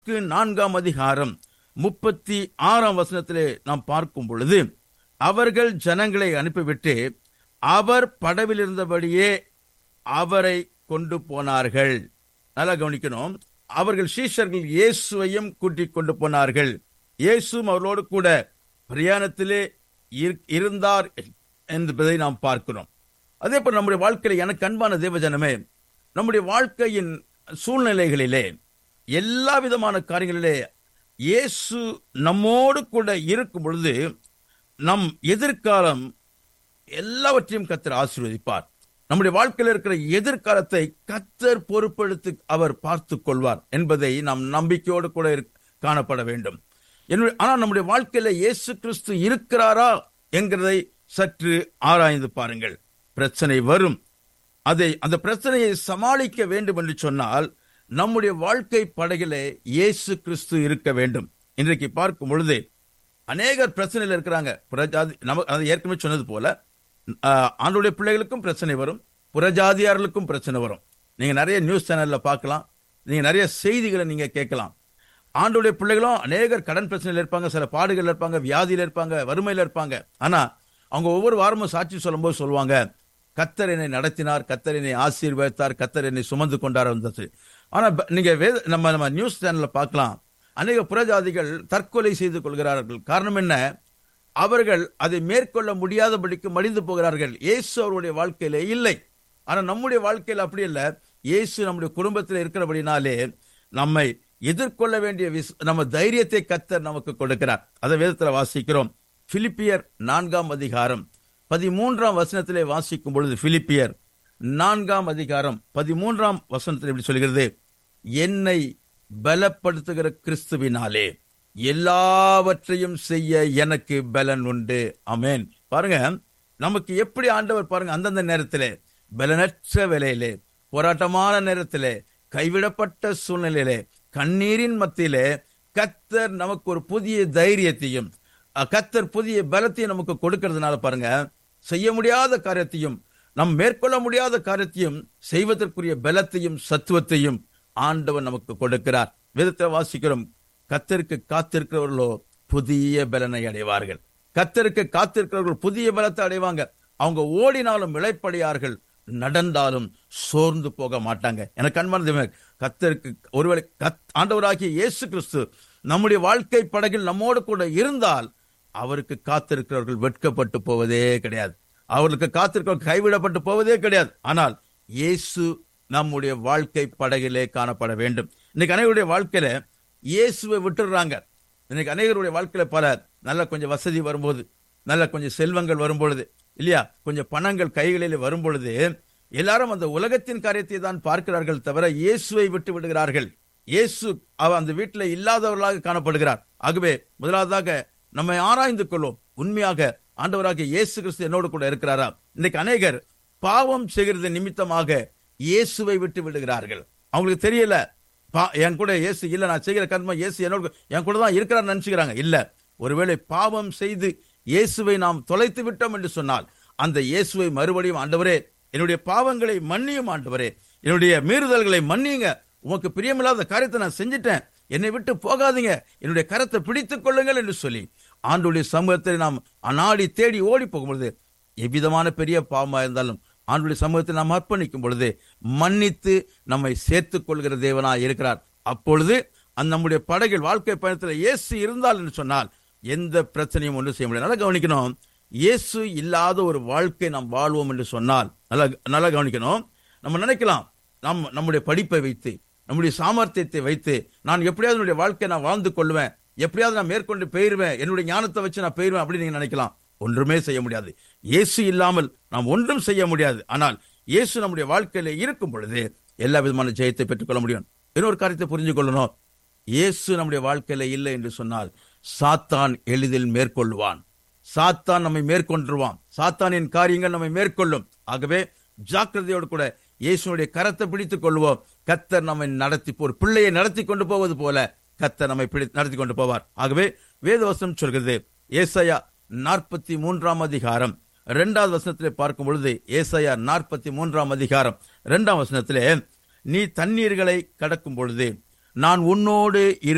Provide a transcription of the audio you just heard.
mark நான்காம் அதிகாரம் முப்பத்தி ஆறாம் வசனத்திலே நாம் பார்க்கும் பொழுது அவர்கள் ஜனங்களை அனுப்பிவிட்டு அவர் படவில் இருந்தபடியே அவரை கொண்டு போனார்கள் நல்லா கவனிக்கணும் அவர்கள் சீஷர்கள் இயேசுவையும் கூட்டிக் கொண்டு போனார்கள் இயேசுவும் அவர்களோடு கூட பிரயாணத்திலே இரு- இருந்தார் என்பதை நாம் பார்க்கிறோம் அதே போல நம்முடைய வாழ்க்கையில எனக்கு அன்பான தேவஜனமே நம்முடைய வாழ்க்கையின் சூழ்நிலைகளிலே எல்லா விதமான காரியங்களிலே இயேசு நம்மோடு கூட இருக்கும் பொழுது நம் எதிர்காலம் எல்லாவற்றையும் கத்தர் ஆசீர்வதிப்பார் நம்முடைய வாழ்க்கையில் இருக்கிற எதிர்காலத்தை கத்தர் பொறுப்பெடுத்து அவர் பார்த்துக் கொள்வார் என்பதை நாம் நம்பிக்கையோடு கூட இருக்- காணப்பட வேண்டும் என்னுடைய ஆனால் நம்முடைய வாழ்க்கையில இயேசு கிறிஸ்து இருக்கிறாரா என்கிறதை சற்று ஆராய்ந்து பாருங்கள் பிரச்சனை வரும் அதை அந்த பிரச்சனையை சமாளிக்க வேண்டும் என்று சொன்னால் நம்முடைய வாழ்க்கை படகிலே இயேசு கிறிஸ்து இருக்க வேண்டும் இன்றைக்கு பார்க்கும் பொழுது அநேகர் பிரச்சனையில் இருக்கிறாங்க புறஜாதி நம்ம அது ஏற்கனவே சொன்னது போல ஆஹ், ஆண்டுடைய பிள்ளைகளுக்கும் பிரச்சனை வரும் புறஜாதியார்களுக்கும் பிரச்சனை வரும் நீங்க நிறைய நியூஸ் சேனல்ல பார்க்கலாம் நீங்க நிறைய செய்திகளை நீங்க கேட்கலாம் ஆண்டுடைய பிள்ளைகளும் அநேகர் கடன் பிரச்சனையில் இருப்பாங்க சில பாடுகள் இருப்பாங்க வியாதியில இருப்பாங்க வறுமையில இருப்பாங்க ஆனா அவங்க ஒவ்வொரு வாரமும் சாட்சி சொல்லும்போது சொல்லுவாங்க கத்தர் என்னை நடத்தினார் கத்தர் என்னை ஆசீர்வதித்தார் கத்தர் என்னை சுமந்து கொண்டார் வந்தது ஆனா ப- நீங்க வேத நம்ம நம்ம நியூஸ் சேனல்ல பார்க்கலாம் அநேக புறஜாதிகள் தற்கொலை செய்து கொள்கிறார்கள் காரணம் என்ன அவர்கள் அதை மேற்கொள்ள முடியாதபடிக்கு மடிந்து போகிறார்கள் இயேசு அவருடைய வாழ்க்கையில இல்லை ஆனா நம்முடைய வாழ்க்கையில அப்படி இல்ல இயேசு நம்முடைய குடும்பத்தில் இருக்கிறபடினாலே நம்மை எதிர்கொள்ள வேண்டிய விஸ்- நம்ம தைரியத்தை கத்தர் நமக்கு கொடுக்கிறார் அதை வேதத்துல வாசிக்கிறோம் பிலிப்பியர் நான்காம் அதிகாரம் பதிமூன்றாம் வசனத்திலே வாசிக்கும் பொழுது பிலிப்பியர் நான்காம் அதிகாரம் பதிமூன்றாம் வசனத்தில் இப்படி சொல்கிறது என்னை பலப்படுத்துகிற கிறிஸ்துவினாலே எல்லாவற்றையும் செய்ய எனக்கு பலன் உண்டு அமேன் பாருங்க நமக்கு எப்படி ஆண்டவர் பாருங்க அந்தந்த நேரத்திலே பலனற்ற வேலையிலே போராட்டமான நேரத்திலே கைவிடப்பட்ட சூழ்நிலையிலே கண்ணீரின் மத்தியிலே கத்தர் நமக்கு ஒரு புதிய தைரியத்தையும் அஹ், கத்தர் புதிய பலத்தையும் நமக்கு கொடுக்கிறதுனால பாருங்க செய்ய முடியாத காரியத்தையும் நம் மேற்கொள்ள முடியாத காரியத்தையும் செய்வதற்குரிய பலத்தையும் சத்துவத்தையும் ஆண்டவர் நமக்கு கொடுக்கிறார் வேதத்தை வாசிக்கிறோம் கத்தருக்கு காத்திருக்கிறவர்களோ புதிய பலனை அடைவார்கள் கத்தருக்கு காத்திருக்கிறவர்கள் புதிய பலத்தை அடைவாங்க அவங்க ஓடினாலும் இளைப்படையார்கள் நடந்தாலும் சோர்ந்து போக மாட்டாங்க எனக்கு அன்பான தெய்வமே, கத்தருக்கு ஒருவேளை கத் ஆண்டவராகிய இயேசு கிறிஸ்து நம்முடைய வாழ்க்கை படகில் நம்மோடு கூட இருந்தால் அவருக்கு காத்திருக்கிறவர்கள் வெட்கப்பட்டு போவதே கிடையாது அவர்களுக்கு காத்திருக்கிறவர்கள் கைவிடப்பட்டு போவதே கிடையாது ஆனால் இயேசு நம்முடைய வாழ்க்கை படகிலே காணப்பட வேண்டும் இன்னைக்கு அனைவருடைய வாழ்க்கையில இயேசுவை விட்டுடுறாங்க இன்னைக்கு அநேகருடைய வாழ்க்கையில பல நல்ல கொஞ்சம் வசதி வரும்போது நல்ல கொஞ்சம் செல்வங்கள் வரும்பொழுது இல்லையா கொஞ்சம் பணங்கள் கைகளில் வரும்பொழுது எல்லாரும் அந்த உலகத்தின் காரியத்தை தான் பார்க்கிறார்கள் தவிர இயேசுவை விட்டு விடுகிறார்கள் இயேசு அவ அந்த வீட்டில் இல்லாதவர்களாக காணப்படுகிறார் ஆகவே முதலாவதாக நம்மை ஆராய்ந்து கொள்வோம் உண்மையாக ஆண்டவராக இயேசு கிறிஸ்து என்னோடு கூட இருக்கிறாரா இன்னைக்கு அநேகர் பாவம் செய்கிறது நிமித்தமாக இயேசுவை விட்டு விடுகிறார்கள் அவங்களுக்கு தெரியல பா- என் கூட இயேசு இல்ல நான் செய்கிற கர்மம் இயேசு என்னோட என் கூட தான் இருக்கிறார் நினைச்சுக்கிறாங்க இல்ல ஒருவேளை பாவம் செய்து இயேசுவை நாம் தொலைத்து விட்டோம் என்று சொன்னால் அந்த இயேசுவை மறுபடியும் ஆண்டவரே என்னுடைய பாவங்களை மன்னியும் ஆண்டவரே என்னுடைய மீறுதல்களை மன்னியுங்க உமக்கு பிரியமில்லாத காரியத்தை நான் செஞ்சிட்டேன் என்னை விட்டு போகாதீங்க என்னுடைய கரத்தை பிடித்துக் கொள்ளுங்கள் என்று சொல்லி ஆண்டுடைய சமூகத்தை நாம் நாடி தேடி ஓடி போகும்பொழுது எவ்விதமான பெரிய பாவமா இருந்தாலும் ஆண்டுடைய சமூகத்தை நாம் அர்ப்பணிக்கும் பொழுது மன்னித்து நம்மை சேர்த்துக் கொள்கிற தேவனா இருக்கிறார் அப்பொழுது அந்த நம்முடைய படகில் வாழ்க்கை பயணத்தில் இயேசு இருந்தால் என்று சொன்னால் எந்த பிரச்சனையும் ஒன்றும் செய்ய முடியாது நல்லா கவனிக்கணும் இயேசு இல்லாத ஒரு வாழ்க்கை நாம் வாழ்வோம் என்று சொன்னால் நல்லா நல்லா கவனிக்கணும் நம்ம நினைக்கலாம் நாம் நம்முடைய படிப்பை வைத்து நம்முடைய சாமர்த்தியத்தை வைத்து நான் எப்படியாவது என்னுடைய வாழ்க்கை நான் வாழ்ந்து கொள்வேன் எப்படியாவது நான் மேற்கொண்டு போயிருவேன் என்னுடைய ஞானத்தை வச்சு நான் போயிருவேன் அப்படின்னு நீங்க நினைக்கலாம் ஒன்றுமே செய்ய முடியாது இயேசு இல்லாமல் நாம் ஒன்றும் செய்ய முடியாது ஆனால் இயேசு நம்முடைய வாழ்க்கையில இருக்கும் பொழுது எல்லா விதமான ஜெயத்தை பெற்றுக்கொள்ள முடியும் இன்னொரு காரியத்தை புரிஞ்சு கொள்ளணும் இயேசு நம்முடைய வாழ்க்கையில இல்லை என்று சொன்னால் சாத்தான் எளிதில் மேற்கொள்வான் சாத்தான் நம்மை மேற்கொண்டுருவான் சாத்தானின் காரியங்கள் நம்மை மேற்கொள்ளும் ஆகவே ஜாக்கிரதையோடு கூட இயேசுனுடைய கரத்தை பிடித்துக் கொள்வோம் கத்தர் நம்மை நடத்தி ஒரு பிள்ளையை நடத்தி கொண்டு போவது போல கத்தர் நம்மை பிடி நடத்தி கொண்டு போவார் ஆகவே வேதவசனம் சொல்கிறது ஏசாயா நாற்பத்தி மூன்றாம் அதிகாரம் இரண்டாவது வசனத்திலே பார்க்கும் பொழுது ஏசாயா நாற்பத்தி மூன்றாம் அதிகாரம் இரண்டாம் வசனத்திலே நீ தண்ணீர்களை கடக்கும் பொழுது நான் உன்னோடு இரு